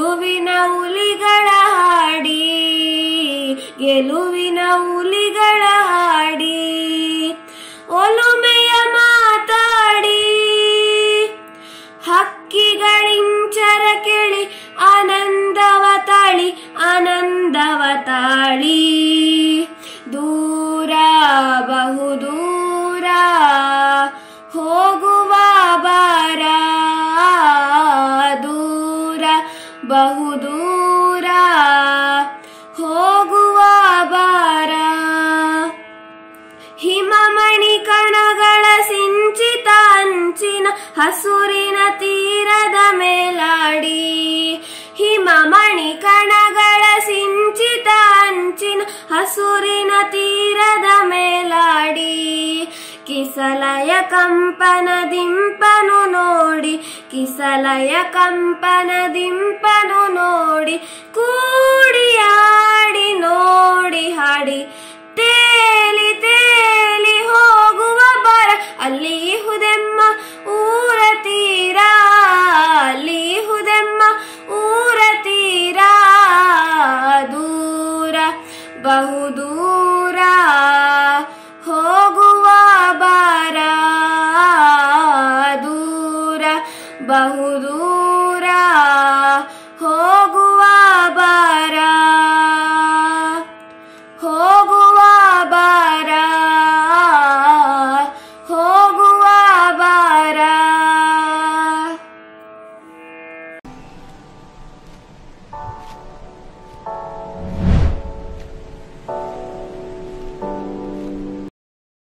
ಗೆಲುವಿನ ಹುಲಿಗಳ ಹಾಡಿ ಗೆಲುವಿನ ಹುಲಿಗಳ ಹಾಡಿ ಒಲುಮೆಯ ಮಾತಾಡಿ ಹಕ್ಕಿಗಳಿಂಚರ ಕೇಳಿ ಆನಂದವ ತಾಳಿ ಆನಂದವ ತಾಳಿ ದೂರ ಬಹುದೂರ ಹೋಗುವ ಬಾರ ದೂರ ಬಹುದೂರ ಹೋಗುವ ಬಾರ ಹಿಮಮಣಿ ಕಣಗಳ ಸಿಂಚಿತ ಅಂಚಿನ ಹಸುರಿನ ತೀರದ ಮೇಲಾಡಿ ಹಿಮಮಣಿ ಕಣಗಳ ಸಿಂಚಿತ ಅಂಚಿನ ಹಸುರಿನ ತೀರದ ಮೇಲಾಡಿ ಕಿಸಲಯ ಕಂಪನ ದಿಂಪನು ನೋಡಿ ಕಿಸಲಯ ಕಂಪನ ದಿಂಪನು ನೋಡಿ ಕೂಡಿಯಾಡಿ ನೋಡಿ ಹಾಡಿ ತೇಲಿ ತೇಲಿ ಹೋಗುವ ಬರ ಅಲ್ಲಿ ಹುದೆಮ್ಮ ಊರ ತೀರ ಅಲ್ಲಿ ಹುದೆಮ್ಮ ಊರ ತೀರ ದೂರ ಬಹುದೂರ ಹೋಗುವ ಬಾರ ದೂರ ಬಹುದೂರ ಹೋಗುವ ಬಾರ ಹೋಗುವ ಬಾರ ಹೋಗುವ ಬಾರ